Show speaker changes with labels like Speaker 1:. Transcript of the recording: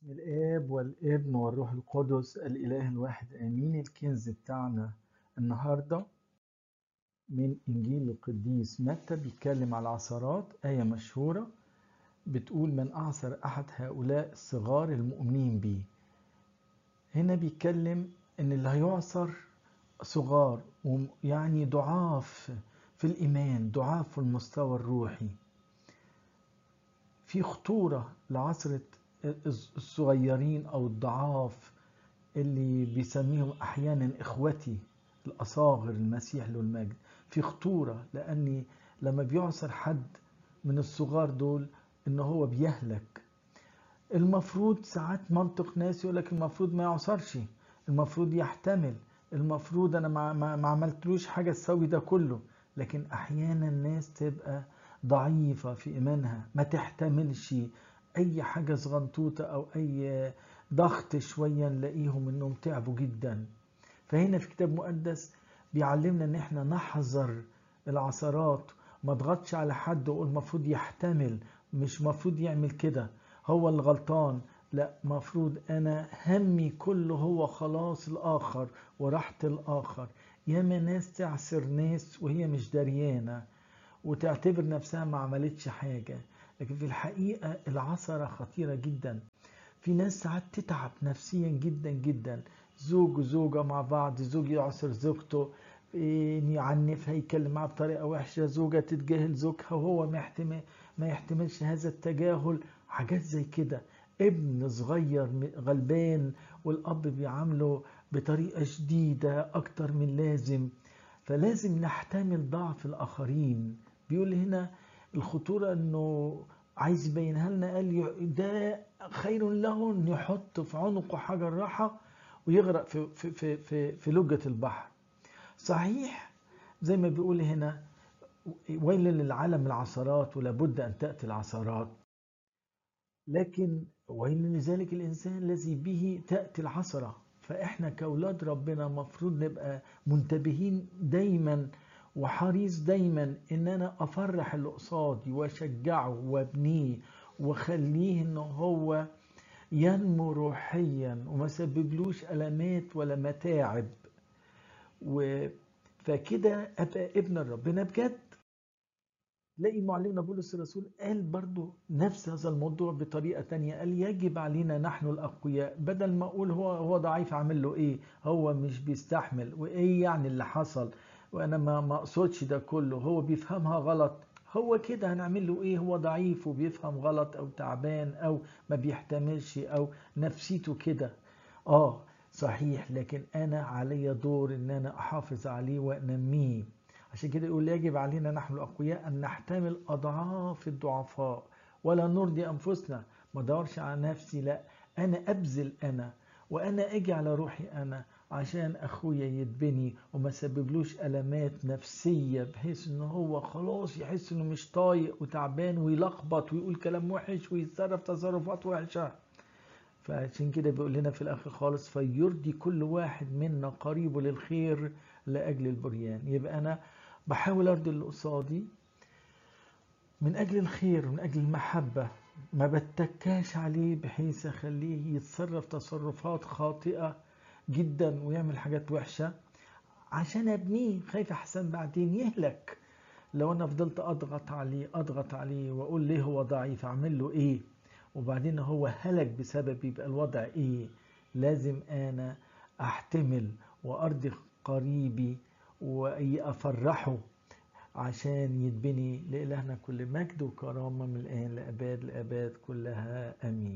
Speaker 1: باسم الآب والابن والروح القدس الإله الواحد آمين الكنز بتاعنا النهاردة من إنجيل القديس متى بيتكلم على العثرات آية مشهورة بتقول من أعثر أحد هؤلاء الصغار المؤمنين بيه هنا بيتكلم إن اللي هيعثر صغار يعني ضعاف في الإيمان ضعاف في المستوى الروحي في خطورة لعثرة الصغيرين أو الضعاف اللي بيسميهم أحيانا إخوتي الأصاغر المسيح له المجد في خطورة لأني لما بيعصر حد من الصغار دول إن هو بيهلك المفروض ساعات منطق ناس يقول لك المفروض ما يعصرش المفروض يحتمل المفروض أنا ما, ما, ما عملتلوش حاجة تسوي ده كله لكن أحيانا الناس تبقى ضعيفة في إيمانها ما تحتملش أي حاجة صغنطوطة أو أي ضغط شوية نلاقيهم إنهم تعبوا جدا فهنا في كتاب مقدس بيعلمنا إن إحنا نحذر العثرات ما تضغطش على حد وقول المفروض يحتمل مش مفروض يعمل كده هو الغلطان لا مفروض أنا همي كله هو خلاص الآخر وراحة الآخر ياما ناس تعسر ناس وهي مش دريانة وتعتبر نفسها ما عملتش حاجة لكن في الحقيقة العثرة خطيرة جدا في ناس ساعات تتعب نفسيا جدا جدا زوج وزوجة مع بعض زوج يعصر زوجته يعنفها يتكلم معاها بطريقة وحشة زوجة تتجاهل زوجها وهو ما يحتمل ما يحتملش هذا التجاهل حاجات زي كده ابن صغير غلبان والأب بيعامله بطريقة شديدة أكتر من لازم فلازم نحتمل ضعف الآخرين بيقول هنا الخطورة أنه عايز يبينها لنا قال ده خير له أن يحط في عنقه حجر راحة ويغرق في, في, في, في, في لجة البحر صحيح زي ما بيقول هنا ويل للعالم العثرات ولابد أن تأتي العثرات لكن ويل لذلك الإنسان الذي به تأتي العثرة فإحنا كأولاد ربنا مفروض نبقى منتبهين دايما وحريص دايما ان انا افرح اللي قصادي واشجعه وابنيه واخليه ان هو ينمو روحيا وما سببلوش المات ولا متاعب و فكده ابقى ابن ربنا بجد تلاقي معلمنا بولس الرسول قال برضو نفس هذا الموضوع بطريقة تانية قال يجب علينا نحن الأقوياء بدل ما أقول هو هو ضعيف عامل له إيه هو مش بيستحمل وإيه يعني اللي حصل وانا ما ما اقصدش ده كله هو بيفهمها غلط هو كده هنعمل له ايه هو ضعيف وبيفهم غلط او تعبان او ما بيحتملش او نفسيته كده اه صحيح لكن انا علي دور ان انا احافظ عليه وانميه عشان كده يقول يجب علينا نحن الاقوياء ان نحتمل اضعاف الضعفاء ولا نرضي انفسنا ما ادورش على نفسي لا انا ابذل انا وانا اجي على روحي انا عشان اخويا يتبني وما سببلوش المات نفسيه بحيث ان هو خلاص يحس انه مش طايق وتعبان ويلخبط ويقول كلام وحش ويتصرف تصرفات وحشه فعشان كده بيقول لنا في الاخر خالص فيرضي كل واحد منا قريبه للخير لاجل البريان يبقى انا بحاول ارضي اللي قصادي من اجل الخير من اجل المحبه ما بتكاش عليه بحيث اخليه يتصرف تصرفات خاطئه جدا ويعمل حاجات وحشة عشان ابنيه خايف احسن بعدين يهلك لو انا فضلت اضغط عليه اضغط عليه واقول ليه هو ضعيف اعمل له ايه وبعدين هو هلك بسبب يبقى الوضع ايه لازم انا احتمل وارضي قريبي وافرحه عشان يتبني لإلهنا كل مجد وكرامة من الآن لأباد لأباد كلها أمين